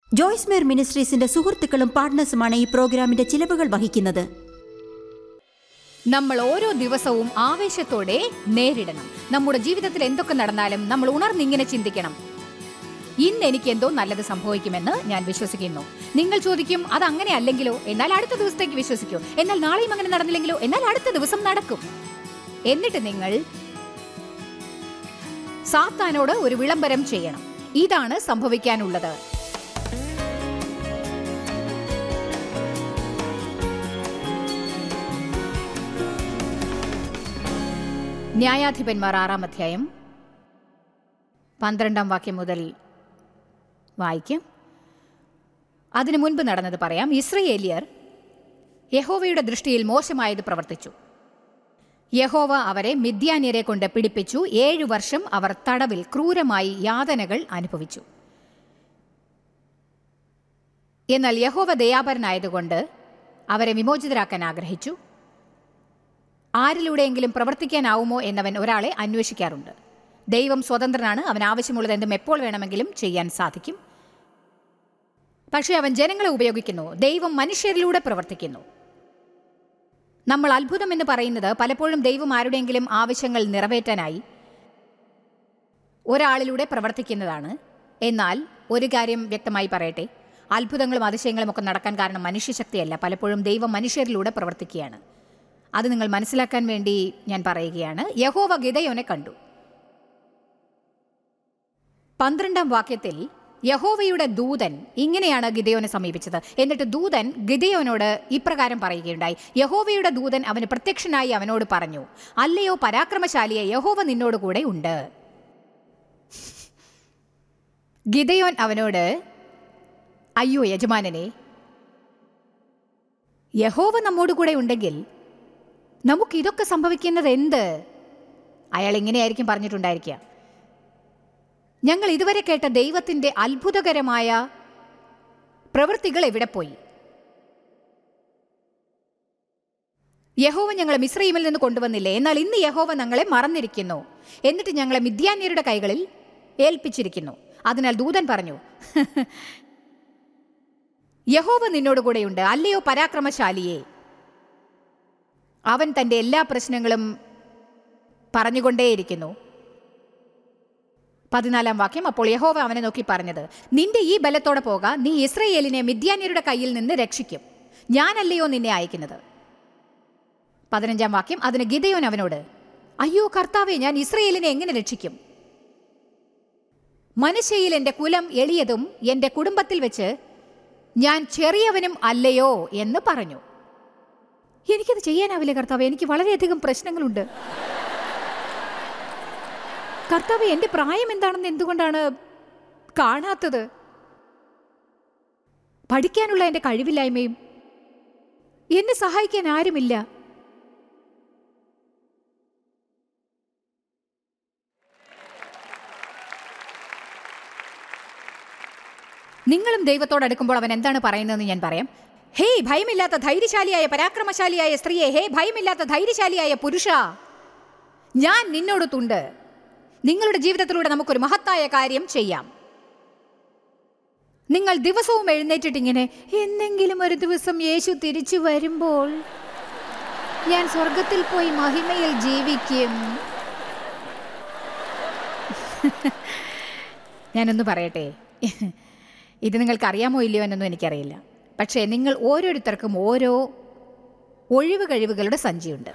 ജോയ്സ് മേർ മിനിസ്ട്രീസിന്റെ സുഹൃത്തുക്കളും പാർട്ട്നേഴ്സുമാണ് ഈ പ്രോഗ്രാമിന്റെ ചിലവുകൾ വഹിക്കുന്നത് നമ്മൾ ഓരോ ദിവസവും ആവേശത്തോടെ നേരിടണം നമ്മുടെ ജീവിതത്തിൽ എന്തൊക്കെ നടന്നാലും നമ്മൾ ഉണർന്നിങ്ങനെ ചിന്തിക്കണം ഇന്ന് എനിക്ക് എന്തോ നല്ലത് സംഭവിക്കുമെന്ന് ഞാൻ വിശ്വസിക്കുന്നു നിങ്ങൾ ചോദിക്കും അത് അങ്ങനെ അല്ലെങ്കിലോ എന്നാൽ അടുത്ത ദിവസത്തേക്ക് വിശ്വസിക്കൂ എന്നാൽ നാളെയും അങ്ങനെ നടന്നില്ലെങ്കിലോ എന്നാൽ അടുത്ത ദിവസം നടക്കും എന്നിട്ട് നിങ്ങൾ സാത്താനോട് ഒരു വിളംബരം ചെയ്യണം ഇതാണ് സംഭവിക്കാനുള്ളത് ന്യായാധിപന്മാർ ആറാം അധ്യായം പന്ത്രണ്ടാം വാക്യം മുതൽ വായിക്കും അതിനു മുൻപ് നടന്നത് പറയാം ഇസ്രയേലിയർ യഹോവയുടെ ദൃഷ്ടിയിൽ മോശമായത് പ്രവർത്തിച്ചു യഹോവ അവരെ മിദ്യാന്യരെ കൊണ്ട് പിടിപ്പിച്ചു ഏഴു വർഷം അവർ തടവിൽ ക്രൂരമായി യാതനകൾ അനുഭവിച്ചു എന്നാൽ യഹോവ ദയാപരനായതുകൊണ്ട് അവരെ വിമോചിതരാക്കാൻ ആഗ്രഹിച്ചു ആരിലൂടെയെങ്കിലും പ്രവർത്തിക്കാനാവുമോ എന്നവൻ ഒരാളെ അന്വേഷിക്കാറുണ്ട് ദൈവം സ്വതന്ത്രനാണ് അവൻ ആവശ്യമുള്ളത് എന്തും എപ്പോൾ വേണമെങ്കിലും ചെയ്യാൻ സാധിക്കും പക്ഷേ അവൻ ജനങ്ങളെ ഉപയോഗിക്കുന്നു ദൈവം മനുഷ്യരിലൂടെ പ്രവർത്തിക്കുന്നു നമ്മൾ അത്ഭുതം എന്ന് പറയുന്നത് പലപ്പോഴും ദൈവം ആരുടെയെങ്കിലും ആവശ്യങ്ങൾ നിറവേറ്റാനായി ഒരാളിലൂടെ പ്രവർത്തിക്കുന്നതാണ് എന്നാൽ ഒരു കാര്യം വ്യക്തമായി പറയട്ടെ അത്ഭുതങ്ങളും അതിശയങ്ങളും ഒക്കെ നടക്കാൻ കാരണം മനുഷ്യശക്തിയല്ല പലപ്പോഴും ദൈവം മനുഷ്യരിലൂടെ പ്രവർത്തിക്കുകയാണ് അത് നിങ്ങൾ മനസ്സിലാക്കാൻ വേണ്ടി ഞാൻ പറയുകയാണ് യഹോവ ഗിതയോനെ കണ്ടു പന്ത്രണ്ടാം വാക്യത്തിൽ യഹോവയുടെ ദൂതൻ ഇങ്ങനെയാണ് ഗിദയോനെ സമീപിച്ചത് എന്നിട്ട് ദൂതൻ ഗിദയോനോട് ഇപ്രകാരം പറയുകയുണ്ടായി യഹോവയുടെ ദൂതൻ അവന് പ്രത്യക്ഷനായി അവനോട് പറഞ്ഞു അല്ലയോ പരാക്രമശാലിയെ യഹോവ നിന്നോട് കൂടെ ഉണ്ട് ഗിദയോൻ അവനോട് അയ്യോ യജമാനനെ യഹോവ നമ്മോട് കൂടെ ഉണ്ടെങ്കിൽ നമുക്ക് ഇതൊക്കെ സംഭവിക്കുന്നത് എന്ത് അയാൾ ഇങ്ങനെയായിരിക്കും പറഞ്ഞിട്ടുണ്ടായിരിക്കുക ഞങ്ങൾ ഇതുവരെ കേട്ട ദൈവത്തിന്റെ അത്ഭുതകരമായ പ്രവൃത്തികൾ എവിടെ പോയി യഹോവ ഞങ്ങളെ മിശ്രീമിൽ നിന്ന് കൊണ്ടുവന്നില്ലേ എന്നാൽ ഇന്ന് യഹോവ ഞങ്ങളെ മറന്നിരിക്കുന്നു എന്നിട്ട് ഞങ്ങളെ മിഥ്യാന്യരുടെ കൈകളിൽ ഏൽപ്പിച്ചിരിക്കുന്നു അതിനാൽ ദൂതൻ പറഞ്ഞു യഹോവ നിന്നോട് കൂടെയുണ്ട് അല്ലയോ പരാക്രമശാലിയെ അവൻ തന്റെ എല്ലാ പ്രശ്നങ്ങളും പറഞ്ഞുകൊണ്ടേയിരിക്കുന്നു പതിനാലാം വാക്യം അപ്പോൾ യഹോവ അവനെ നോക്കി പറഞ്ഞത് നിന്റെ ഈ ബലത്തോടെ പോക നീ ഇസ്രയേലിനെ മിദ്യാന്യരുടെ കയ്യിൽ നിന്ന് രക്ഷിക്കും ഞാനല്ലയോ നിന്നെ അയക്കുന്നത് പതിനഞ്ചാം വാക്യം അതിന് ഗിതയോൻ അവനോട് അയ്യോ കർത്താവെ ഞാൻ ഇസ്രയേലിനെ എങ്ങനെ രക്ഷിക്കും മനുഷ്യയിൽ എൻ്റെ കുലം എളിയതും എൻ്റെ കുടുംബത്തിൽ വെച്ച് ഞാൻ ചെറിയവനും അല്ലയോ എന്ന് പറഞ്ഞു എനിക്കത് ചെയ്യാനാവില്ല കർത്താവ് എനിക്ക് വളരെയധികം പ്രശ്നങ്ങളുണ്ട് കർത്താവ് എൻ്റെ പ്രായം എന്താണെന്ന് എന്തുകൊണ്ടാണ് കാണാത്തത് പഠിക്കാനുള്ള എൻ്റെ കഴിവില്ലായ്മയും എന്നെ സഹായിക്കാൻ ആരുമില്ല നിങ്ങളും ദൈവത്തോട് അടുക്കുമ്പോൾ അവൻ എന്താണ് പറയുന്നതെന്ന് ഞാൻ പറയാം ഹേയ് ഭയമില്ലാത്ത ധൈര്യശാലിയായ പരാക്രമശാലിയായ സ്ത്രീയെ ഹേ ഭയമില്ലാത്ത ധൈര്യശാലിയായ പുരുഷ ഞാൻ നിന്നോടൊത്തുണ്ട് നിങ്ങളുടെ ജീവിതത്തിലൂടെ നമുക്കൊരു മഹത്തായ കാര്യം ചെയ്യാം നിങ്ങൾ ദിവസവും എഴുന്നേറ്റിട്ട് ഇങ്ങനെ എന്തെങ്കിലും ഒരു ദിവസം യേശു തിരിച്ചു വരുമ്പോൾ ഞാൻ സ്വർഗത്തിൽ പോയി മഹിമയിൽ ജീവിക്കും ഞാനൊന്ന് പറയട്ടെ ഇത് നിങ്ങൾക്ക് അറിയാമോ ഇല്ലയോ എന്നൊന്നും എനിക്കറിയില്ല പക്ഷേ നിങ്ങൾ ഓരോരുത്തർക്കും ഓരോ ഒഴിവ് കഴിവുകളുടെ സഞ്ചിയുണ്ട്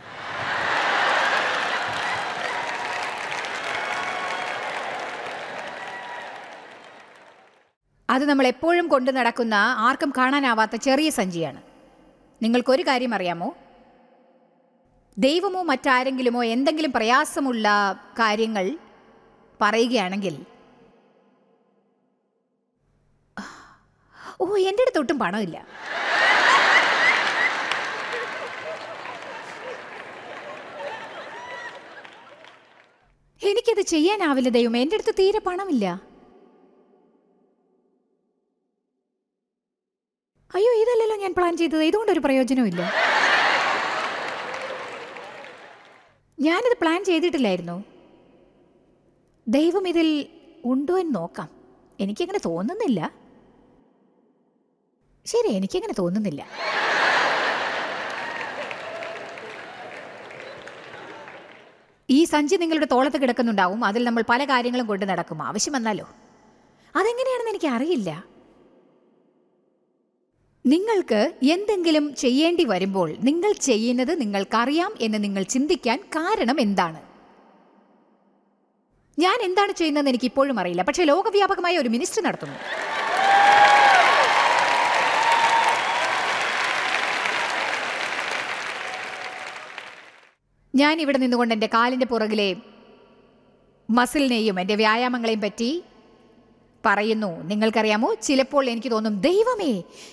അത് നമ്മൾ എപ്പോഴും കൊണ്ടു നടക്കുന്ന ആർക്കും കാണാനാവാത്ത ചെറിയ സഞ്ചിയാണ് നിങ്ങൾക്കൊരു കാര്യം അറിയാമോ ദൈവമോ മറ്റാരെങ്കിലുമോ എന്തെങ്കിലും പ്രയാസമുള്ള കാര്യങ്ങൾ പറയുകയാണെങ്കിൽ ഓ എൻ്റെ അടുത്ത് ഒട്ടും പണമില്ല എനിക്കത് ചെയ്യാനാവില്ല ദൈവം എൻ്റെ അടുത്ത് തീരെ പണമില്ല അയ്യോ ഇതല്ലല്ലോ ഞാൻ പ്ലാൻ ചെയ്തത് ഇതുകൊണ്ടൊരു പ്രയോജനമില്ല ഞാനിത് പ്ലാൻ ചെയ്തിട്ടില്ലായിരുന്നു ദൈവം ഇതിൽ ഉണ്ടോ എന്ന് നോക്കാം എനിക്കങ്ങനെ തോന്നുന്നില്ല ശരി എനിക്കങ്ങനെ തോന്നുന്നില്ല ഈ സഞ്ചി നിങ്ങളുടെ തോളത്ത് കിടക്കുന്നുണ്ടാവും അതിൽ നമ്മൾ പല കാര്യങ്ങളും കൊണ്ട് നടക്കും ആവശ്യം വന്നാലോ അതെങ്ങനെയാണെന്ന് എനിക്ക് അറിയില്ല നിങ്ങൾക്ക് എന്തെങ്കിലും ചെയ്യേണ്ടി വരുമ്പോൾ നിങ്ങൾ ചെയ്യുന്നത് നിങ്ങൾക്കറിയാം എന്ന് നിങ്ങൾ ചിന്തിക്കാൻ കാരണം എന്താണ് ഞാൻ എന്താണ് ചെയ്യുന്നതെന്ന് എനിക്ക് ഇപ്പോഴും അറിയില്ല പക്ഷേ ലോകവ്യാപകമായ ഒരു മിനിസ്റ്റർ നടത്തുന്നു ഞാൻ ഇവിടെ നിന്നുകൊണ്ട് എൻ്റെ കാലിൻ്റെ പുറകിലെ മസിലിനെയും എൻ്റെ വ്യായാമങ്ങളെയും പറ്റി പറയുന്നു നിങ്ങൾക്കറിയാമോ ചിലപ്പോൾ എനിക്ക് തോന്നും ദൈവമേ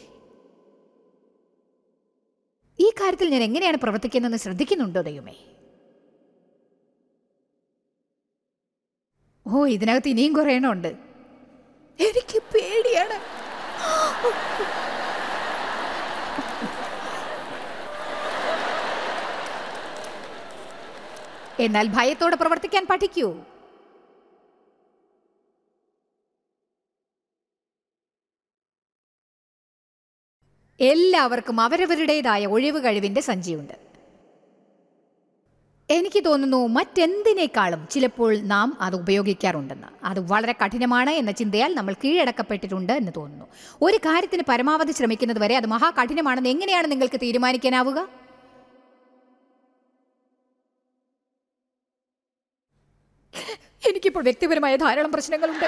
ഈ കാര്യത്തിൽ ഞാൻ എങ്ങനെയാണ് പ്രവർത്തിക്കുന്നതെന്ന് ശ്രദ്ധിക്കുന്നുണ്ടോ ദൈവമേ ഓ ഇതിനകത്ത് ഇനിയും കുറേ എണ്ണം ഉണ്ട് എനിക്ക് പേടിയാണ് എന്നാൽ ഭയത്തോടെ പ്രവർത്തിക്കാൻ പഠിക്കൂ എല്ലാവർക്കും അവരവരുടേതായ ഒഴിവ് കഴിവിന്റെ സഞ്ചിയുണ്ട് എനിക്ക് തോന്നുന്നു മറ്റെന്തിനേക്കാളും ചിലപ്പോൾ നാം അത് ഉപയോഗിക്കാറുണ്ടെന്ന് അത് വളരെ കഠിനമാണ് എന്ന ചിന്തയാൽ നമ്മൾ കീഴടക്കപ്പെട്ടിട്ടുണ്ട് എന്ന് തോന്നുന്നു ഒരു കാര്യത്തിന് പരമാവധി ശ്രമിക്കുന്നത് വരെ അത് മഹാകഠിനമാണെന്ന് എങ്ങനെയാണ് നിങ്ങൾക്ക് തീരുമാനിക്കാനാവുക എനിക്കിപ്പോൾ വ്യക്തിപരമായ ധാരാളം പ്രശ്നങ്ങളുണ്ട്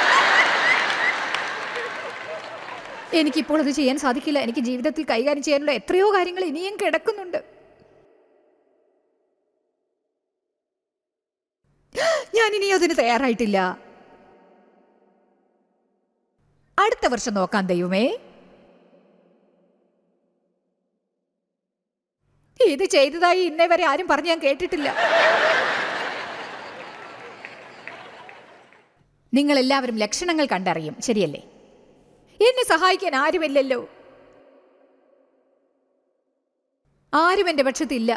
എനിക്കിപ്പോൾ അത് ചെയ്യാൻ സാധിക്കില്ല എനിക്ക് ജീവിതത്തിൽ കൈകാര്യം ചെയ്യാനുള്ള എത്രയോ കാര്യങ്ങൾ ഇനിയും കിടക്കുന്നുണ്ട് ഞാൻ ഇനി അതിന് തയ്യാറായിട്ടില്ല അടുത്ത വർഷം നോക്കാം ദൈവമേ ഇത് ചെയ്തതായി ഇന്നേ വരെ ആരും പറഞ്ഞ് ഞാൻ കേട്ടിട്ടില്ല നിങ്ങൾ എല്ലാവരും ലക്ഷണങ്ങൾ കണ്ടറിയും ശരിയല്ലേ എന്നെ സഹായിക്കാൻ ആരുമില്ലല്ലോ ആരും എൻ്റെ പക്ഷത്തില്ല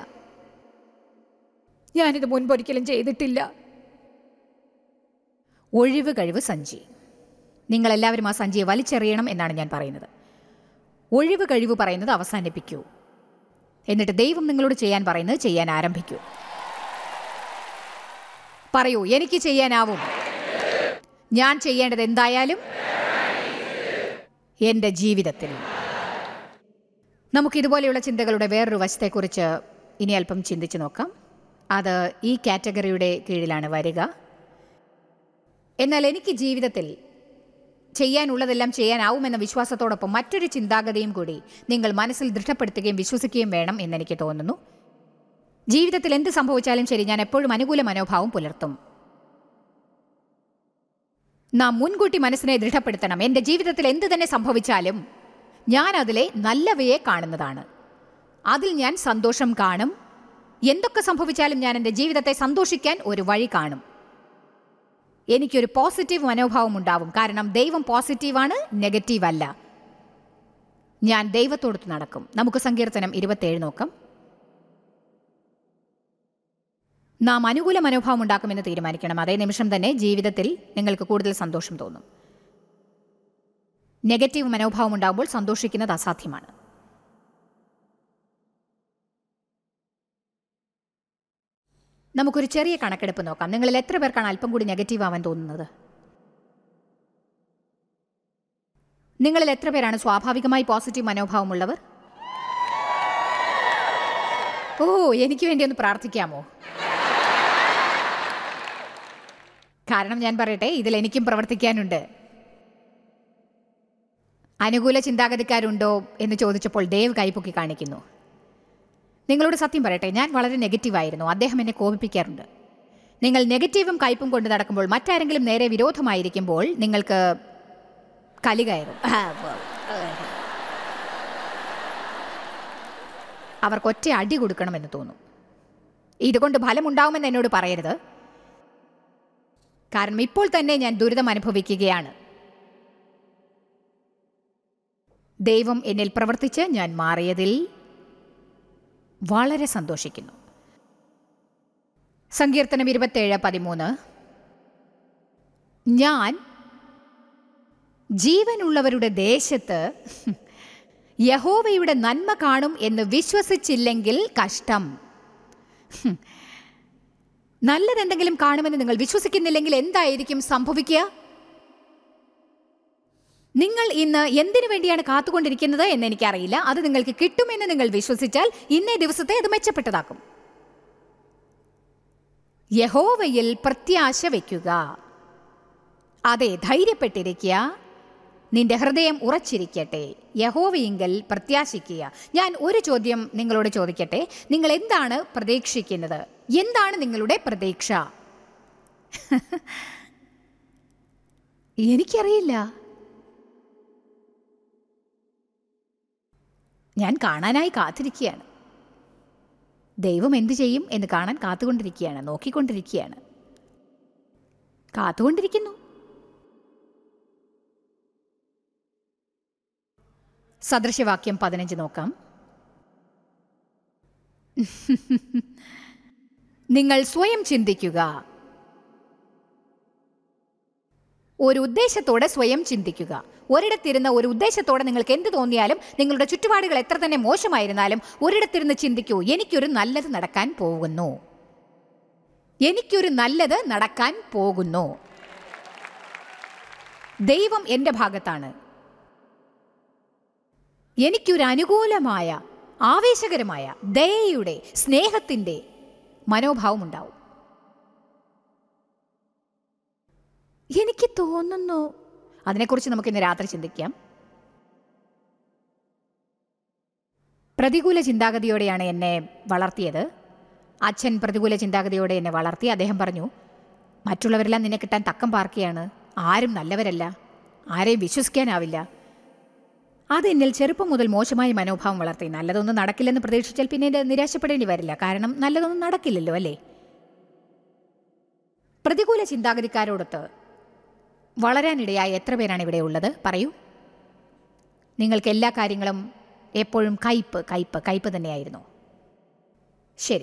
ഞാനിത് മുൻപൊരിക്കലും ചെയ്തിട്ടില്ല ഒഴിവ് കഴിവ് സഞ്ചി നിങ്ങളെല്ലാവരും ആ സഞ്ചിയെ വലിച്ചെറിയണം എന്നാണ് ഞാൻ പറയുന്നത് ഒഴിവ് കഴിവ് പറയുന്നത് അവസാനിപ്പിക്കൂ എന്നിട്ട് ദൈവം നിങ്ങളോട് ചെയ്യാൻ പറയുന്നത് ചെയ്യാൻ ആരംഭിക്കൂ പറയൂ എനിക്ക് ചെയ്യാനാവും ഞാൻ ചെയ്യേണ്ടത് എന്തായാലും എൻ്റെ ജീവിതത്തിൽ നമുക്കിതുപോലെയുള്ള ചിന്തകളുടെ വേറൊരു വശത്തെക്കുറിച്ച് ഇനി അല്പം ചിന്തിച്ചു നോക്കാം അത് ഈ കാറ്റഗറിയുടെ കീഴിലാണ് വരിക എന്നാൽ എനിക്ക് ജീവിതത്തിൽ ചെയ്യാനുള്ളതെല്ലാം ചെയ്യാനാവുമെന്ന വിശ്വാസത്തോടൊപ്പം മറ്റൊരു ചിന്താഗതിയും കൂടി നിങ്ങൾ മനസ്സിൽ ദൃഢപ്പെടുത്തുകയും വിശ്വസിക്കുകയും വേണം എന്നെനിക്ക് തോന്നുന്നു ജീവിതത്തിൽ എന്ത് സംഭവിച്ചാലും ശരി ഞാൻ എപ്പോഴും അനുകൂല മനോഭാവം പുലർത്തും നാം മുൻകൂട്ടി മനസ്സിനെ ദൃഢപ്പെടുത്തണം എൻ്റെ ജീവിതത്തിൽ എന്ത് തന്നെ സംഭവിച്ചാലും ഞാൻ അതിലെ നല്ലവയെ കാണുന്നതാണ് അതിൽ ഞാൻ സന്തോഷം കാണും എന്തൊക്കെ സംഭവിച്ചാലും ഞാൻ എൻ്റെ ജീവിതത്തെ സന്തോഷിക്കാൻ ഒരു വഴി കാണും എനിക്കൊരു പോസിറ്റീവ് മനോഭാവം ഉണ്ടാവും കാരണം ദൈവം പോസിറ്റീവാണ് നെഗറ്റീവ് അല്ല ഞാൻ ദൈവത്തോടത്ത് നടക്കും നമുക്ക് സങ്കീർത്തനം ഇരുപത്തേഴ് നോക്കാം നാം അനുകൂല മനോഭാവം ഉണ്ടാക്കുമെന്ന് തീരുമാനിക്കണം അതേ നിമിഷം തന്നെ ജീവിതത്തിൽ നിങ്ങൾക്ക് കൂടുതൽ സന്തോഷം തോന്നും നെഗറ്റീവ് മനോഭാവം ഉണ്ടാകുമ്പോൾ സന്തോഷിക്കുന്നത് അസാധ്യമാണ് നമുക്കൊരു ചെറിയ കണക്കെടുപ്പ് നോക്കാം നിങ്ങളിൽ എത്ര പേർക്കാണ് അല്പം കൂടി നെഗറ്റീവ് ആവാൻ തോന്നുന്നത് നിങ്ങളിൽ എത്ര പേരാണ് സ്വാഭാവികമായി പോസിറ്റീവ് മനോഭാവമുള്ളവർ ഓ എനിക്ക് വേണ്ടി ഒന്ന് പ്രാർത്ഥിക്കാമോ കാരണം ഞാൻ പറയട്ടെ ഇതിൽ എനിക്കും പ്രവർത്തിക്കാനുണ്ട് അനുകൂല ചിന്താഗതിക്കാരുണ്ടോ എന്ന് ചോദിച്ചപ്പോൾ ദേവ് കൈപ്പൊക്കി കാണിക്കുന്നു നിങ്ങളോട് സത്യം പറയട്ടെ ഞാൻ വളരെ നെഗറ്റീവായിരുന്നു അദ്ദേഹം എന്നെ കോപിപ്പിക്കാറുണ്ട് നിങ്ങൾ നെഗറ്റീവും കയ്പും കൊണ്ട് നടക്കുമ്പോൾ മറ്റാരെങ്കിലും നേരെ വിരോധമായിരിക്കുമ്പോൾ നിങ്ങൾക്ക് കലി കയറും അവർക്ക് ഒറ്റ അടി കൊടുക്കണമെന്ന് തോന്നും ഇതുകൊണ്ട് ഫലമുണ്ടാവുമെന്ന് എന്നോട് പറയരുത് കാരണം ഇപ്പോൾ തന്നെ ഞാൻ ദുരിതം അനുഭവിക്കുകയാണ് ദൈവം എന്നിൽ പ്രവർത്തിച്ച് ഞാൻ മാറിയതിൽ വളരെ സന്തോഷിക്കുന്നു സങ്കീർത്തനം ഇരുപത്തേഴ് പതിമൂന്ന് ഞാൻ ജീവനുള്ളവരുടെ ദേശത്ത് യഹോവയുടെ നന്മ കാണും എന്ന് വിശ്വസിച്ചില്ലെങ്കിൽ കഷ്ടം ഹും. നല്ലതെന്തെങ്കിലും കാണുമെന്ന് നിങ്ങൾ വിശ്വസിക്കുന്നില്ലെങ്കിൽ എന്തായിരിക്കും സംഭവിക്കുക നിങ്ങൾ ഇന്ന് എന്തിനു വേണ്ടിയാണ് കാത്തുകൊണ്ടിരിക്കുന്നത് എന്ന് എനിക്കറിയില്ല അത് നിങ്ങൾക്ക് കിട്ടുമെന്ന് നിങ്ങൾ വിശ്വസിച്ചാൽ ഇന്നേ ദിവസത്തെ അത് മെച്ചപ്പെട്ടതാക്കും യഹോവയിൽ പ്രത്യാശ വയ്ക്കുക അതെ ധൈര്യപ്പെട്ടിരിക്കുക നിന്റെ ഹൃദയം ഉറച്ചിരിക്കട്ടെ യഹോവയിങ്കൽ പ്രത്യാശിക്കുക ഞാൻ ഒരു ചോദ്യം നിങ്ങളോട് ചോദിക്കട്ടെ നിങ്ങൾ എന്താണ് പ്രതീക്ഷിക്കുന്നത് എന്താണ് നിങ്ങളുടെ പ്രതീക്ഷ എനിക്കറിയില്ല ഞാൻ കാണാനായി കാത്തിരിക്കുകയാണ് ദൈവം എന്തു ചെയ്യും എന്ന് കാണാൻ കാത്തുകൊണ്ടിരിക്കുകയാണ് നോക്കിക്കൊണ്ടിരിക്കുകയാണ് കാത്തുകൊണ്ടിരിക്കുന്നു സദൃശവാക്യം പതിനഞ്ച് നോക്കാം നിങ്ങൾ സ്വയം ചിന്തിക്കുക ഒരു ഉദ്ദേശത്തോടെ സ്വയം ചിന്തിക്കുക ഒരിടത്തിരുന്ന് ഒരു ഉദ്ദേശത്തോടെ നിങ്ങൾക്ക് എന്ത് തോന്നിയാലും നിങ്ങളുടെ ചുറ്റുപാടുകൾ എത്ര തന്നെ മോശമായിരുന്നാലും ഒരിടത്തിരുന്ന് ചിന്തിക്കൂ എനിക്കൊരു നല്ലത് നടക്കാൻ പോകുന്നു എനിക്കൊരു നല്ലത് നടക്കാൻ പോകുന്നു ദൈവം എൻ്റെ ഭാഗത്താണ് എനിക്കൊരു അനുകൂലമായ ആവേശകരമായ ദയയുടെ സ്നേഹത്തിൻ്റെ മനോഭാവം ഉണ്ടാവും എനിക്ക് തോന്നുന്നു അതിനെക്കുറിച്ച് നമുക്ക് ഇന്ന് രാത്രി ചിന്തിക്കാം പ്രതികൂല ചിന്താഗതിയോടെയാണ് എന്നെ വളർത്തിയത് അച്ഛൻ പ്രതികൂല ചിന്താഗതിയോടെ എന്നെ വളർത്തി അദ്ദേഹം പറഞ്ഞു മറ്റുള്ളവരെല്ലാം നിന്നെ കിട്ടാൻ തക്കം പാർക്കുകയാണ് ആരും നല്ലവരല്ല ആരെയും വിശ്വസിക്കാനാവില്ല അത് എന്നിൽ ചെറുപ്പം മുതൽ മോശമായ മനോഭാവം വളർത്തി നല്ലതൊന്നും നടക്കില്ലെന്ന് പ്രതീക്ഷിച്ചാൽ പിന്നെ ഇത് നിരാശപ്പെടേണ്ടി വരില്ല കാരണം നല്ലതൊന്നും നടക്കില്ലല്ലോ അല്ലേ പ്രതികൂല ചിന്താഗതിക്കാരോടൊത്ത് വളരാനിടയായ എത്ര പേരാണ് ഇവിടെ ഉള്ളത് പറയൂ നിങ്ങൾക്ക് എല്ലാ കാര്യങ്ങളും എപ്പോഴും കയ്പ് കയ്പ് കയ്പ് തന്നെയായിരുന്നു ശരി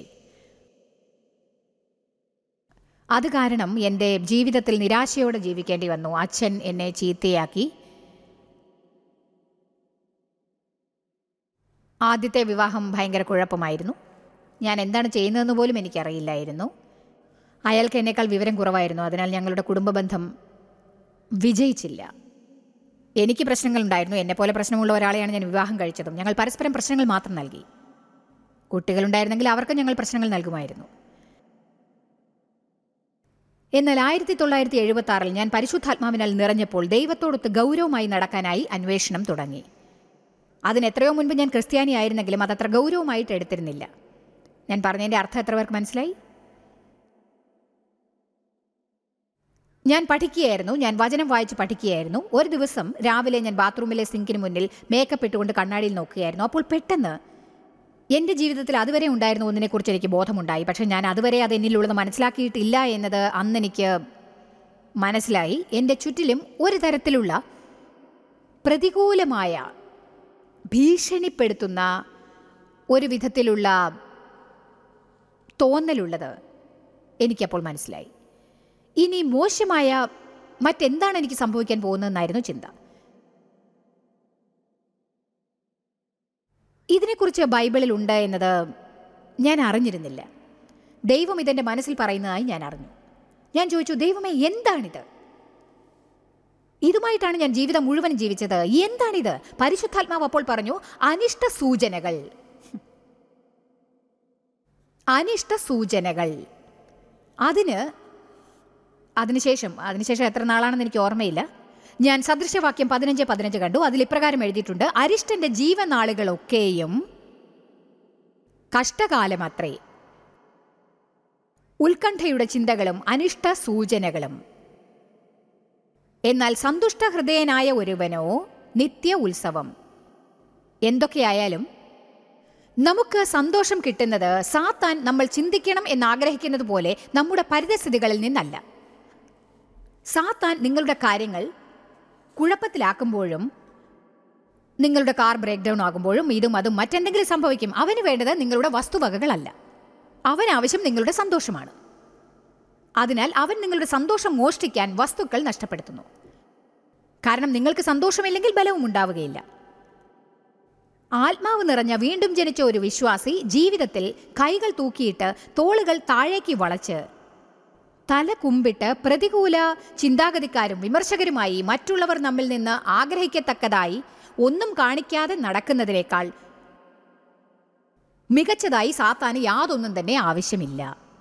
അത് കാരണം എൻ്റെ ജീവിതത്തിൽ നിരാശയോടെ ജീവിക്കേണ്ടി വന്നു അച്ഛൻ എന്നെ ചീത്തയാക്കി ആദ്യത്തെ വിവാഹം ഭയങ്കര കുഴപ്പമായിരുന്നു ഞാൻ എന്താണ് ചെയ്യുന്നതെന്ന് പോലും എനിക്കറിയില്ലായിരുന്നു അയാൾക്ക് എന്നേക്കാൾ വിവരം കുറവായിരുന്നു അതിനാൽ ഞങ്ങളുടെ കുടുംബ ബന്ധം വിജയിച്ചില്ല എനിക്ക് പ്രശ്നങ്ങളുണ്ടായിരുന്നു എന്നെപ്പോലെ പ്രശ്നമുള്ള ഒരാളെയാണ് ഞാൻ വിവാഹം കഴിച്ചതും ഞങ്ങൾ പരസ്പരം പ്രശ്നങ്ങൾ മാത്രം നൽകി കുട്ടികളുണ്ടായിരുന്നെങ്കിൽ അവർക്ക് ഞങ്ങൾ പ്രശ്നങ്ങൾ നൽകുമായിരുന്നു എന്നാൽ ആയിരത്തി തൊള്ളായിരത്തി എഴുപത്തി ആറിൽ ഞാൻ പരിശുദ്ധാത്മാവിനാൽ നിറഞ്ഞപ്പോൾ ദൈവത്തോടൊത്ത് ഗൗരവമായി നടക്കാനായി അന്വേഷണം തുടങ്ങി അതിന് എത്രയോ മുൻപ് ഞാൻ ക്രിസ്ത്യാനി ആയിരുന്നെങ്കിലും അതത്ര ഗൗരവമായിട്ട് എടുത്തിരുന്നില്ല ഞാൻ പറഞ്ഞതിൻ്റെ അർത്ഥം എത്ര പേർക്ക് മനസ്സിലായി ഞാൻ പഠിക്കുകയായിരുന്നു ഞാൻ വചനം വായിച്ച് പഠിക്കുകയായിരുന്നു ഒരു ദിവസം രാവിലെ ഞാൻ ബാത്റൂമിലെ സിങ്കിന് മുന്നിൽ മേക്കപ്പ് ഇട്ടുകൊണ്ട് കണ്ണാടിയിൽ നോക്കുകയായിരുന്നു അപ്പോൾ പെട്ടെന്ന് എൻ്റെ ജീവിതത്തിൽ അതുവരെ ഉണ്ടായിരുന്ന ഒന്നിനെക്കുറിച്ച് എനിക്ക് ബോധമുണ്ടായി പക്ഷേ ഞാൻ അതുവരെ അത് എന്നിലുള്ളത് മനസ്സിലാക്കിയിട്ടില്ല എന്നത് അന്ന് എനിക്ക് മനസ്സിലായി എൻ്റെ ചുറ്റിലും ഒരു തരത്തിലുള്ള പ്രതികൂലമായ ഭീഷണിപ്പെടുത്തുന്ന ഒരു വിധത്തിലുള്ള തോന്നലുള്ളത് എനിക്കപ്പോൾ മനസ്സിലായി ഇനി മോശമായ മറ്റെന്താണ് എനിക്ക് സംഭവിക്കാൻ പോകുന്നതെന്നായിരുന്നു ചിന്ത ഇതിനെക്കുറിച്ച് ബൈബിളിൽ ഉണ്ട് എന്നത് ഞാൻ അറിഞ്ഞിരുന്നില്ല ദൈവം ഇതെൻ്റെ മനസ്സിൽ പറയുന്നതായി ഞാൻ അറിഞ്ഞു ഞാൻ ചോദിച്ചു ദൈവമേ എന്താണിത് ഇതുമായിട്ടാണ് ഞാൻ ജീവിതം മുഴുവൻ ജീവിച്ചത് എന്താണിത് പരിശുദ്ധാത്മാവ് അപ്പോൾ പറഞ്ഞു അനിഷ്ട സൂചനകൾ അനിഷ്ട സൂചനകൾ അതിന് അതിനുശേഷം അതിനുശേഷം എത്ര നാളാണെന്ന് എനിക്ക് ഓർമ്മയില്ല ഞാൻ സദൃശവാക്യം പതിനഞ്ച് പതിനഞ്ച് കണ്ടു അതിൽ ഇപ്രകാരം എഴുതിയിട്ടുണ്ട് അരിഷ്ടന്റെ ജീവനാളുകളൊക്കെയും കഷ്ടകാലമത്രേ ഉത്കണ്ഠയുടെ ചിന്തകളും അനിഷ്ട സൂചനകളും എന്നാൽ സന്തുഷ്ട ഹൃദയനായ ഒരുവനോ നിത്യ ഉത്സവം എന്തൊക്കെയായാലും നമുക്ക് സന്തോഷം കിട്ടുന്നത് സാത്താൻ നമ്മൾ ചിന്തിക്കണം എന്നാഗ്രഹിക്കുന്നത് പോലെ നമ്മുടെ പരിതസ്ഥിതികളിൽ നിന്നല്ല സാത്താൻ നിങ്ങളുടെ കാര്യങ്ങൾ കുഴപ്പത്തിലാക്കുമ്പോഴും നിങ്ങളുടെ കാർ ബ്രേക്ക് ഡൗൺ ആകുമ്പോഴും ഇതും അതും മറ്റെന്തെങ്കിലും സംഭവിക്കും അവന് വേണ്ടത് നിങ്ങളുടെ വസ്തുവകകളല്ല അവൻ ആവശ്യം നിങ്ങളുടെ സന്തോഷമാണ് അതിനാൽ അവൻ നിങ്ങളുടെ സന്തോഷം മോഷ്ടിക്കാൻ വസ്തുക്കൾ നഷ്ടപ്പെടുത്തുന്നു കാരണം നിങ്ങൾക്ക് സന്തോഷമില്ലെങ്കിൽ ബലവും ഉണ്ടാവുകയില്ല ആത്മാവ് നിറഞ്ഞ വീണ്ടും ജനിച്ച ഒരു വിശ്വാസി ജീവിതത്തിൽ കൈകൾ തൂക്കിയിട്ട് തോളുകൾ താഴേക്ക് വളച്ച് തല കുമ്പിട്ട് പ്രതികൂല ചിന്താഗതിക്കാരും വിമർശകരുമായി മറ്റുള്ളവർ നമ്മിൽ നിന്ന് ആഗ്രഹിക്കത്തക്കതായി ഒന്നും കാണിക്കാതെ നടക്കുന്നതിനേക്കാൾ മികച്ചതായി സാത്താന് യാതൊന്നും തന്നെ ആവശ്യമില്ല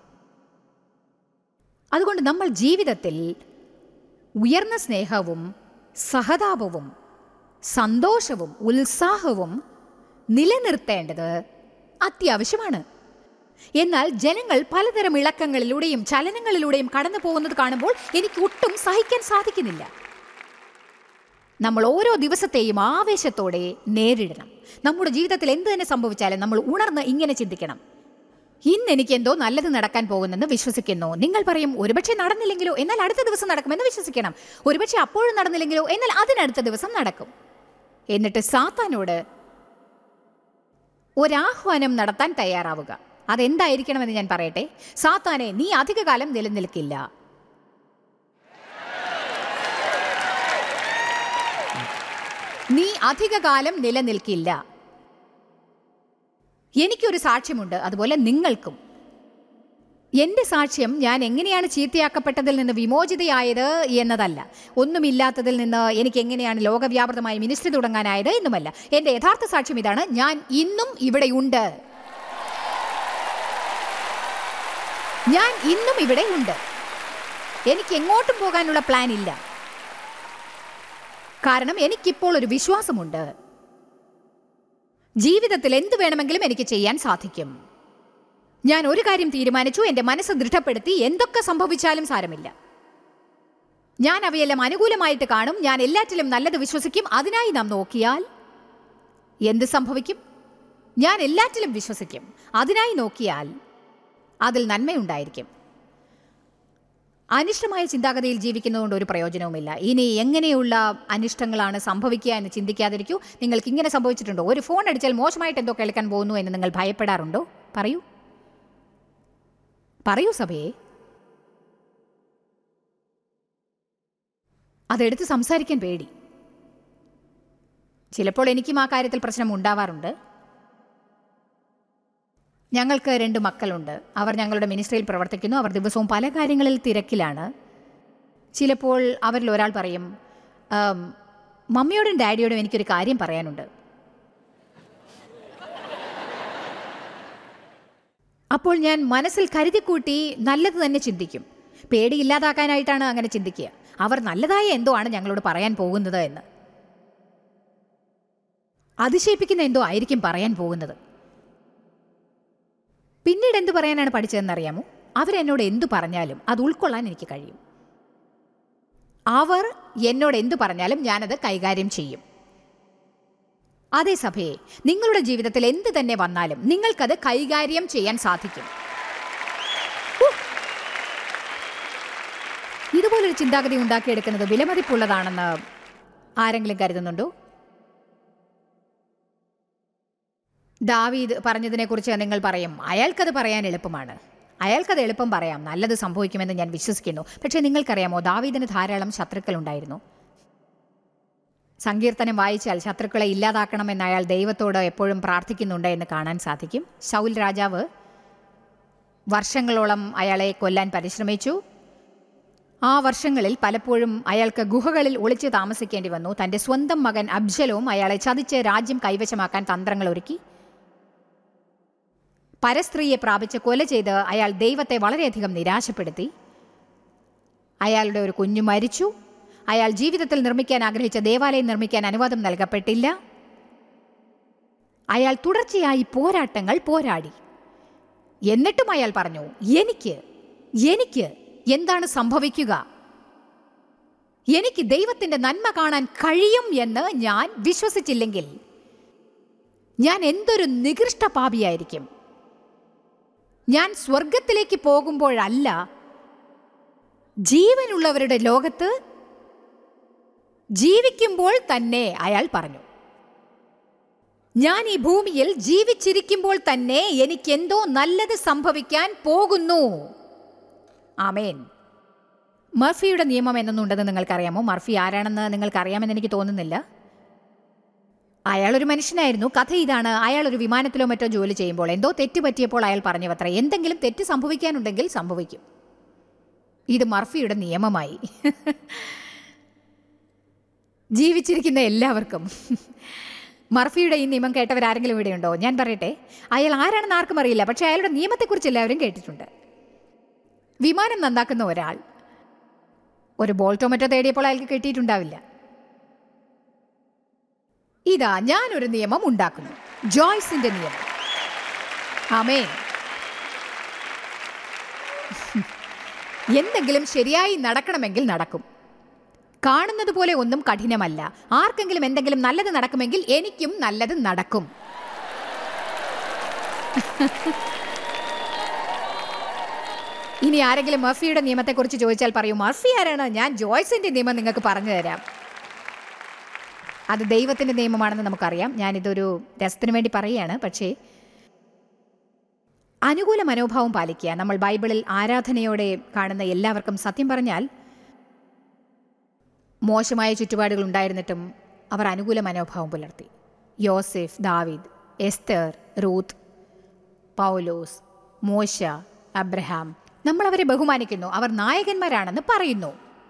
അതുകൊണ്ട് നമ്മൾ ജീവിതത്തിൽ ഉയർന്ന സ്നേഹവും സഹതാപവും സന്തോഷവും ഉത്സാഹവും നിലനിർത്തേണ്ടത് അത്യാവശ്യമാണ് എന്നാൽ ജനങ്ങൾ പലതരം ഇളക്കങ്ങളിലൂടെയും ചലനങ്ങളിലൂടെയും കടന്നു പോകുന്നത് കാണുമ്പോൾ എനിക്ക് ഒട്ടും സഹിക്കാൻ സാധിക്കുന്നില്ല നമ്മൾ ഓരോ ദിവസത്തെയും ആവേശത്തോടെ നേരിടണം നമ്മുടെ ജീവിതത്തിൽ എന്ത് തന്നെ സംഭവിച്ചാലും നമ്മൾ ഉണർന്ന് ഇങ്ങനെ ചിന്തിക്കണം ഇന്ന് എനിക്ക് എന്തോ നല്ലത് നടക്കാൻ പോകുന്നെന്ന് വിശ്വസിക്കുന്നു നിങ്ങൾ പറയും ഒരുപക്ഷെ നടന്നില്ലെങ്കിലോ എന്നാൽ അടുത്ത ദിവസം നടക്കുമെന്ന് വിശ്വസിക്കണം ഒരുപക്ഷെ അപ്പോഴും നടന്നില്ലെങ്കിലോ എന്നാൽ അതിനടുത്ത ദിവസം നടക്കും എന്നിട്ട് സാത്താനോട് ഒരാഹ്വാനം നടത്താൻ തയ്യാറാവുക അതെന്തായിരിക്കണമെന്ന് ഞാൻ പറയട്ടെ സാത്താനെ നീ അധികകാലം നിലനിൽക്കില്ല നീ അധികകാലം നിലനിൽക്കില്ല എനിക്കൊരു സാക്ഷ്യമുണ്ട് അതുപോലെ നിങ്ങൾക്കും എന്റെ സാക്ഷ്യം ഞാൻ എങ്ങനെയാണ് ചീത്തയാക്കപ്പെട്ടതിൽ നിന്ന് വിമോചിതയായത് എന്നതല്ല ഒന്നുമില്ലാത്തതിൽ നിന്ന് എനിക്ക് എങ്ങനെയാണ് ലോകവ്യാപൃതമായി മിനിസ്ട്രി തുടങ്ങാനായത് എന്നുമല്ല എന്റെ യഥാർത്ഥ സാക്ഷ്യം ഇതാണ് ഞാൻ ഇന്നും ഇവിടെയുണ്ട് ഞാൻ ഇന്നും ഇവിടെ ഉണ്ട് എനിക്ക് എങ്ങോട്ടും പോകാനുള്ള പ്ലാൻ ഇല്ല കാരണം എനിക്കിപ്പോൾ ഒരു വിശ്വാസമുണ്ട് ജീവിതത്തിൽ എന്ത് വേണമെങ്കിലും എനിക്ക് ചെയ്യാൻ സാധിക്കും ഞാൻ ഒരു കാര്യം തീരുമാനിച്ചു എൻ്റെ മനസ്സ് ദൃഢപ്പെടുത്തി എന്തൊക്കെ സംഭവിച്ചാലും സാരമില്ല ഞാൻ അവയെല്ലാം അനുകൂലമായിട്ട് കാണും ഞാൻ എല്ലാറ്റിലും നല്ലത് വിശ്വസിക്കും അതിനായി നാം നോക്കിയാൽ എന്ത് സംഭവിക്കും ഞാൻ എല്ലാറ്റിലും വിശ്വസിക്കും അതിനായി നോക്കിയാൽ അതിൽ നന്മയുണ്ടായിരിക്കും അനിഷ്ടമായ ചിന്താഗതിയിൽ ജീവിക്കുന്നതുകൊണ്ട് ഒരു പ്രയോജനവുമില്ല ഇനി എങ്ങനെയുള്ള അനിഷ്ടങ്ങളാണ് സംഭവിക്കുക എന്ന് ചിന്തിക്കാതിരിക്കൂ നിങ്ങൾക്ക് ഇങ്ങനെ സംഭവിച്ചിട്ടുണ്ടോ ഒരു ഫോൺ അടിച്ചാൽ മോശമായിട്ട് എന്തോ കേൾക്കാൻ പോകുന്നു എന്ന് നിങ്ങൾ ഭയപ്പെടാറുണ്ടോ പറയൂ പറയൂ സഭയെ അതെടുത്ത് സംസാരിക്കാൻ പേടി ചിലപ്പോൾ എനിക്കും ആ കാര്യത്തിൽ പ്രശ്നം ഉണ്ടാവാറുണ്ട് ഞങ്ങൾക്ക് രണ്ട് മക്കളുണ്ട് അവർ ഞങ്ങളുടെ മിനിസ്ട്രിയിൽ പ്രവർത്തിക്കുന്നു അവർ ദിവസവും പല കാര്യങ്ങളിൽ തിരക്കിലാണ് ചിലപ്പോൾ അവരിൽ ഒരാൾ പറയും "ആം, മമ്മിയോടും ഡാഡിയോടും എനിക്കൊരു കാര്യം പറയാനുണ്ട് അപ്പോൾ ഞാൻ മനസ്സിൽ കരുതിക്കൂട്ടി നല്ലത് തന്നെ ചിന്തിക്കും പേടി ഇല്ലാതാക്കാനായിട്ടാണ് അങ്ങനെ ചിന്തിക്കുക അവർ നല്ലതായ എന്തോ ആണ് ഞങ്ങളോട് പറയാൻ പോകുന്നത് എന്ന് അതിശയിപ്പിക്കുന്ന എന്തോ ആയിരിക്കും പറയാൻ പോകുന്നത് പിന്നീട് എന്ത് പറയാനാണ് പഠിച്ചതെന്നറിയാമോ അവരെന്നോട് എന്തു പറഞ്ഞാലും അത് ഉൾക്കൊള്ളാൻ എനിക്ക് കഴിയും അവർ എന്നോട് എന്തു പറഞ്ഞാലും ഞാനത് കൈകാര്യം ചെയ്യും അതേ സഭയെ നിങ്ങളുടെ ജീവിതത്തിൽ എന്ത് തന്നെ വന്നാലും നിങ്ങൾക്കത് കൈകാര്യം ചെയ്യാൻ സാധിക്കും ഹൂ! ഇതുപോലൊരു ചിന്താഗതി ഉണ്ടാക്കിയെടുക്കുന്നത് വിലമതിപ്പുള്ളതാണെന്ന് ആരെങ്കിലും കരുതുന്നുണ്ടോ ദാവീദ് പറഞ്ഞതിനെക്കുറിച്ച് നിങ്ങൾ പറയും അയാൾക്കത് പറയാൻ എളുപ്പമാണ് അയാൾക്കത് എളുപ്പം പറയാം നല്ലത് സംഭവിക്കുമെന്ന് ഞാൻ വിശ്വസിക്കുന്നു പക്ഷേ നിങ്ങൾക്കറിയാമോ ദാവീദിന് ധാരാളം ശത്രുക്കൾ ഉണ്ടായിരുന്നു സങ്കീർത്തനം വായിച്ചാൽ ശത്രുക്കളെ ഇല്ലാതാക്കണമെന്ന് അയാൾ ദൈവത്തോട് എപ്പോഴും പ്രാർത്ഥിക്കുന്നുണ്ട് എന്ന് കാണാൻ സാധിക്കും ശൗൽ രാജാവ് വർഷങ്ങളോളം അയാളെ കൊല്ലാൻ പരിശ്രമിച്ചു ആ വർഷങ്ങളിൽ പലപ്പോഴും അയാൾക്ക് ഗുഹകളിൽ ഒളിച്ച് താമസിക്കേണ്ടി വന്നു തൻ്റെ സ്വന്തം മകൻ അബ്ജലവും അയാളെ ചതിച്ച് രാജ്യം കൈവശമാക്കാൻ തന്ത്രങ്ങൾ ഒരുക്കി പരസ്ത്രീയെ പ്രാപിച്ച് കൊല ചെയ്ത് അയാൾ ദൈവത്തെ വളരെയധികം നിരാശപ്പെടുത്തി അയാളുടെ ഒരു കുഞ്ഞു മരിച്ചു അയാൾ ജീവിതത്തിൽ നിർമ്മിക്കാൻ ആഗ്രഹിച്ച ദേവാലയം നിർമ്മിക്കാൻ അനുവാദം നൽകപ്പെട്ടില്ല അയാൾ തുടർച്ചയായി പോരാട്ടങ്ങൾ പോരാടി എന്നിട്ടും അയാൾ പറഞ്ഞു എനിക്ക് എനിക്ക് എന്താണ് സംഭവിക്കുക എനിക്ക് ദൈവത്തിന്റെ നന്മ കാണാൻ കഴിയും എന്ന് ഞാൻ വിശ്വസിച്ചില്ലെങ്കിൽ ഞാൻ എന്തൊരു നികൃഷ്ട പാപിയായിരിക്കും ഞാൻ സ്വർഗത്തിലേക്ക് പോകുമ്പോഴല്ല ജീവനുള്ളവരുടെ ലോകത്ത് ജീവിക്കുമ്പോൾ തന്നെ അയാൾ പറഞ്ഞു ഞാൻ ഈ ഭൂമിയിൽ ജീവിച്ചിരിക്കുമ്പോൾ തന്നെ എനിക്കെന്തോ നല്ലത് സംഭവിക്കാൻ പോകുന്നു ആമേൻ മർഫിയുടെ നിയമം എന്നൊന്നുണ്ടെന്ന് നിങ്ങൾക്കറിയാമോ മർഫി ആരാണെന്ന് നിങ്ങൾക്കറിയാമെന്ന് എനിക്ക് തോന്നുന്നില്ല അയാൾ ഒരു മനുഷ്യനായിരുന്നു കഥ ഇതാണ് അയാൾ ഒരു വിമാനത്തിലോ മറ്റോ ജോലി ചെയ്യുമ്പോൾ എന്തോ തെറ്റ് പറ്റിയപ്പോൾ അയാൾ പറഞ്ഞു അത്ര എന്തെങ്കിലും തെറ്റ് സംഭവിക്കാനുണ്ടെങ്കിൽ സംഭവിക്കും ഇത് മർഫിയുടെ നിയമമായി ജീവിച്ചിരിക്കുന്ന എല്ലാവർക്കും മർഫിയുടെ ഈ നിയമം കേട്ടവരാരെങ്കിലും ഇവിടെയുണ്ടോ ഞാൻ പറയട്ടെ അയാൾ ആരാണെന്ന് ആർക്കും അറിയില്ല പക്ഷേ അയാളുടെ നിയമത്തെക്കുറിച്ച് എല്ലാവരും കേട്ടിട്ടുണ്ട് വിമാനം നന്നാക്കുന്ന ഒരാൾ ഒരു ബോൾട്ടോ മറ്റോ തേടിയപ്പോൾ അയാൾക്ക് കിട്ടിയിട്ടുണ്ടാവില്ല ഇതാ ഞാനൊരു നിയമം ഉണ്ടാക്കുന്നു ജോയ്സിന്റെ നിയമം ആമേൻ എന്തെങ്കിലും ശരിയായി നടക്കണമെങ്കിൽ നടക്കും കാണുന്നത് പോലെ ഒന്നും കഠിനമല്ല ആർക്കെങ്കിലും എന്തെങ്കിലും നല്ലത് നടക്കുമെങ്കിൽ എനിക്കും നല്ലത് നടക്കും ഇനി ആരെങ്കിലും മർഫിയുടെ നിയമത്തെക്കുറിച്ച് ചോദിച്ചാൽ പറയൂ മർഫി ആരാണ് ഞാൻ ജോയ്സിന്റെ നിയമം നിങ്ങൾക്ക് പറഞ്ഞു തരാം അത് ദൈവത്തിന്റെ നിയമമാണെന്ന് നമുക്കറിയാം ഞാനിതൊരു രസത്തിന് വേണ്ടി പറയുകയാണ് പക്ഷേ അനുകൂല മനോഭാവം പാലിക്കുക നമ്മൾ ബൈബിളിൽ ആരാധനയോടെ കാണുന്ന എല്ലാവർക്കും സത്യം പറഞ്ഞാൽ മോശമായ ചുറ്റുപാടുകൾ ഉണ്ടായിരുന്നിട്ടും അവർ അനുകൂല മനോഭാവം പുലർത്തി യോസെഫ് ദാവിദ് എസ്തർ റൂത്ത് പൗലോസ് മോശ അബ്രഹാം നമ്മൾ അവരെ ബഹുമാനിക്കുന്നു അവർ നായകന്മാരാണെന്ന് പറയുന്നു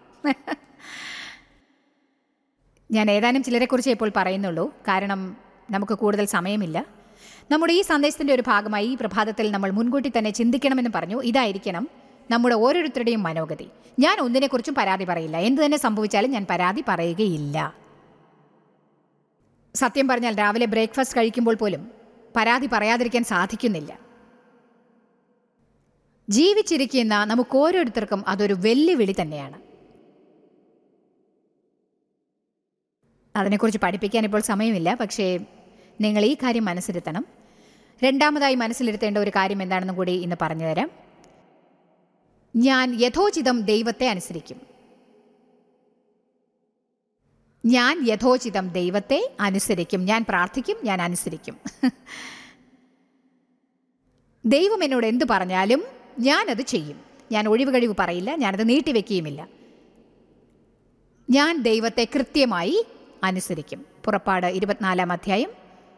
ഞാൻ ഏതാനും ചിലരെക്കുറിച്ച് ഇപ്പോൾ പറയുന്നുള്ളൂ കാരണം നമുക്ക് കൂടുതൽ സമയമില്ല നമ്മുടെ ഈ സന്ദേശത്തിൻ്റെ ഒരു ഭാഗമായി ഈ പ്രഭാതത്തിൽ നമ്മൾ മുൻകൂട്ടി തന്നെ ചിന്തിക്കണമെന്ന് പറഞ്ഞു ഇതായിരിക്കണം നമ്മുടെ ഓരോരുത്തരുടെയും മനോഗതി ഞാൻ ഒന്നിനെക്കുറിച്ചും പരാതി പറയില്ല എന്ത് തന്നെ സംഭവിച്ചാലും ഞാൻ പരാതി പറയുകയില്ല സത്യം പറഞ്ഞാൽ രാവിലെ ബ്രേക്ക്ഫാസ്റ്റ് കഴിക്കുമ്പോൾ പോലും പരാതി പറയാതിരിക്കാൻ സാധിക്കുന്നില്ല ജീവിച്ചിരിക്കുന്ന നമുക്ക് ഓരോരുത്തർക്കും അതൊരു വെല്ലുവിളി തന്നെയാണ് അതിനെക്കുറിച്ച് പഠിപ്പിക്കാൻ ഇപ്പോൾ സമയമില്ല പക്ഷേ നിങ്ങൾ ഈ കാര്യം മനസ്സിരുത്തണം രണ്ടാമതായി മനസ്സിലിരുത്തേണ്ട ഒരു കാര്യം എന്താണെന്നും കൂടി ഇന്ന് പറഞ്ഞു തരാം ഞാൻ യഥോചിതം ദൈവത്തെ അനുസരിക്കും ഞാൻ യഥോചിതം ദൈവത്തെ അനുസരിക്കും ഞാൻ പ്രാർത്ഥിക്കും ഞാൻ അനുസരിക്കും ദൈവം എന്നോട് എന്തു പറഞ്ഞാലും ഞാനത് ചെയ്യും ഞാൻ ഒഴിവ് കഴിവ് പറയില്ല ഞാനത് നീട്ടിവെക്കുകയുമില്ല ഞാൻ ദൈവത്തെ കൃത്യമായി അനുസരിക്കും പുറപ്പാട് ഇരുപത്തിനാലാം അധ്യായം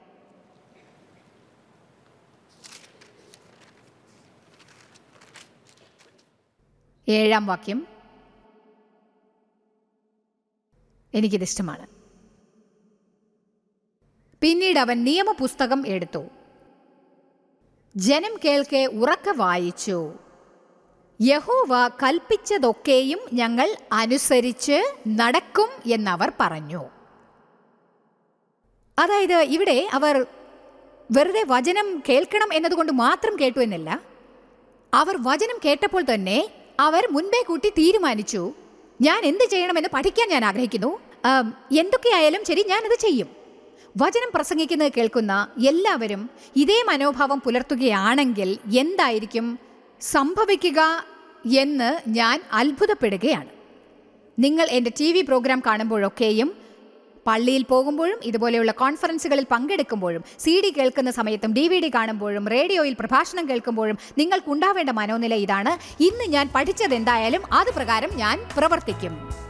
ഏഴാം വാക്യം എനിക്കിതിഷ്ടമാണ് പിന്നീട് അവൻ നിയമപുസ്തകം എടുത്തു ജനം കേൾക്കെ ഉറക്കെ വായിച്ചു യഹോവ കൽപ്പിച്ചതൊക്കെയും ഞങ്ങൾ അനുസരിച്ച് നടക്കും എന്നവർ പറഞ്ഞു അതായത് ഇവിടെ അവർ വെറുതെ വചനം കേൾക്കണം എന്നതുകൊണ്ട് മാത്രം കേട്ടു എന്നല്ല അവർ വചനം കേട്ടപ്പോൾ തന്നെ അവർ മുൻപേ കൂട്ടി തീരുമാനിച്ചു ഞാൻ എന്ത് ചെയ്യണമെന്ന് പഠിക്കാൻ ഞാൻ ആഗ്രഹിക്കുന്നു ആം, എന്തൊക്കെയായാലും ശരി ഞാനത് ചെയ്യും വചനം പ്രസംഗിക്കുന്നത് കേൾക്കുന്ന എല്ലാവരും ഇതേ മനോഭാവം പുലർത്തുകയാണെങ്കിൽ എന്തായിരിക്കും സംഭവിക്കുക എന്ന് ഞാൻ അത്ഭുതപ്പെടുകയാണ് നിങ്ങൾ എൻ്റെ ടി വി പ്രോഗ്രാം കാണുമ്പോഴൊക്കെയും പള്ളിയിൽ പോകുമ്പോഴും ഇതുപോലെയുള്ള കോൺഫറൻസുകളിൽ പങ്കെടുക്കുമ്പോഴും സി ഡി കേൾക്കുന്ന സമയത്തും ഡി വി ഡി കാണുമ്പോഴും റേഡിയോയിൽ പ്രഭാഷണം കേൾക്കുമ്പോഴും നിങ്ങൾക്കുണ്ടാവേണ്ട മനോനില ഇതാണ് ഇന്ന് ഞാൻ പഠിച്ചത് എന്തായാലും അത് പ്രകാരം ഞാൻ പ്രവർത്തിക്കും